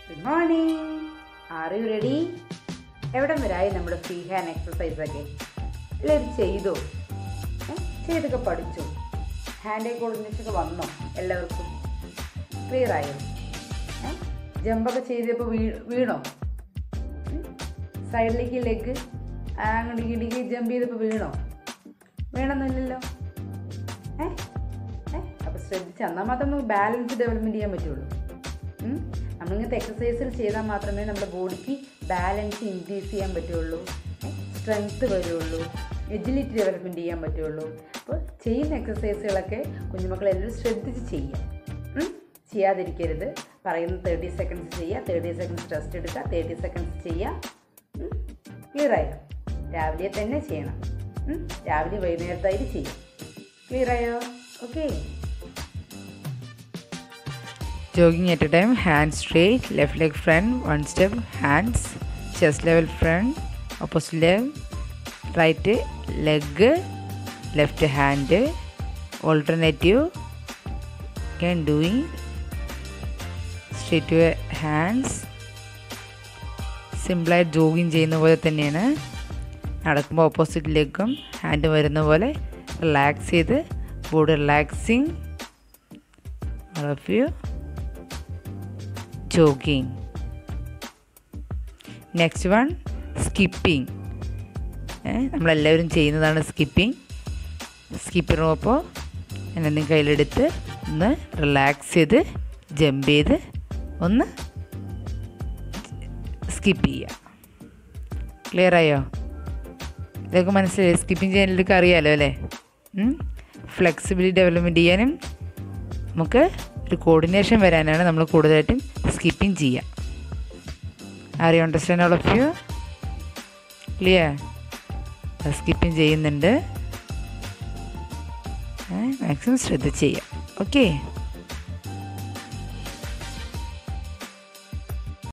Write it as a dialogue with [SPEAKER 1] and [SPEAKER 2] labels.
[SPEAKER 1] Good morning are you ready എവിടം വരായി നമ്മുടെ ഫ്രീ ഹാൻഡ് എക്സസൈസ് ഒക്കെ എല്ലാവരും ചെയ്തോ ഏ? ചെയ്തൊക്കെ പഠിച്ചോ ഹാൻഡ് ഐ കോർഡിനേഷൻ ഒക്കെ വന്നോ എല്ലാവർക്കും ക്ലിയർ ആയോ ഏ? ജമ്പൊക്കെ ചെയ്തപ്പോൾ വീ വീണോ ഉം? സൈഡിലേക്ക് ലെഗ് അങ്ങോട്ട് ഇടിക്ക് ജമ്പ് ചെയ്തപ്പോൾ വീണോ വീണൊന്നുമില്ലല്ലോ ഏ ഏ അപ്പോൾ ശ്രദ്ധിച്ച് എന്നാൽ മാത്രം നമുക്ക് ബാലൻസ് ഡെവലപ്മെൻറ്റ് ചെയ്യാൻ പറ്റുള്ളൂ ഉം? നമ്മളിങ്ങനത്തെ എക്സസൈസുകൾ ചെയ്താൽ മാത്രമേ നമ്മുടെ ബോഡിക്ക് ബാലൻസ് ഇൻക്രീസ് ചെയ്യാൻ പറ്റുള്ളൂ സ്ട്രെങ്ത്ത് വരുള്ളൂ എജിലിറ്റി ഡെവലപ്മെൻറ്റ് ചെയ്യാൻ പറ്റുള്ളൂ അപ്പോൾ ചെയ്യുന്ന എക്സസൈസുകളൊക്കെ കുഞ്ഞുമക്കളെല്ലാവരും ശ്രദ്ധിച്ച് ചെയ്യാം ഉം? ചെയ്യാതിരിക്കരുത് പറയുന്ന തേർട്ടി സെക്കൻഡ്സ് ചെയ്യുക തേർട്ടി സെക്കൻഡ്സ് റെസ്റ്റ് എടുക്കുക തേർട്ടി സെക്കൻഡ്സ് ചെയ്യുക ക്ലിയർ ആയോ രാവിലെ തന്നെ ചെയ്യണം ഉം? രാവിലെ വൈകുന്നേരത്തായിട്ട് ചെയ്യും ക്ലിയർ ആയോ okay
[SPEAKER 2] Jogging at a time, hands straight, left leg front, one step, hands, chest level front, opposite leg, right leg, left hand, alternative, again doing straight to hands, സിമ്പിളായിട്ട് ജോഗിങ് ചെയ്യുന്ന പോലെ തന്നെയാണ് നടക്കുമ്പോൾ ഓപ്പോസിറ്റ് ലെഗും ഹാൻഡ് വരുന്ന പോലെ relax ചെയ്ത് body relaxing all of you jogging next one skipping നമ്മളെല്ലാവരും ചെയ്യുന്നതാണ് സ്കിപ്പിംഗ് സ്കിപ്പ് ചെയ്യുമ്പോൾ എന്നെ കയ്യിലെടുത്ത് ഒന്ന് റിലാക്സ് ചെയ്ത് ജമ്പ് ചെയ്ത് ഒന്ന് സ്കിപ്പ് ചെയ്യുക ക്ലിയർ ആയോ ഇതൊക്കെ മനസ്സിലായി സ്കിപ്പിംഗ് ചെയ്യാനൊക്കെ അറിയാലോ അല്ലേ ഫ്ലെക്സിബിലിറ്റി ഡെവലപ്മെൻറ്റ് ചെയ്യാനും നമുക്ക് ഒരു കോർഡിനേഷൻ വരാനാണ് നമ്മൾ കൂടുതലായിട്ടും സ്കിപ്പിംഗ് ചെയ്യുക are you understand all of you clear skipping ചെയ്യുന്നുണ്ട് മാക്സിമം ശ്രദ്ധിച്ച് ചെയ്യാം ഓക്കെ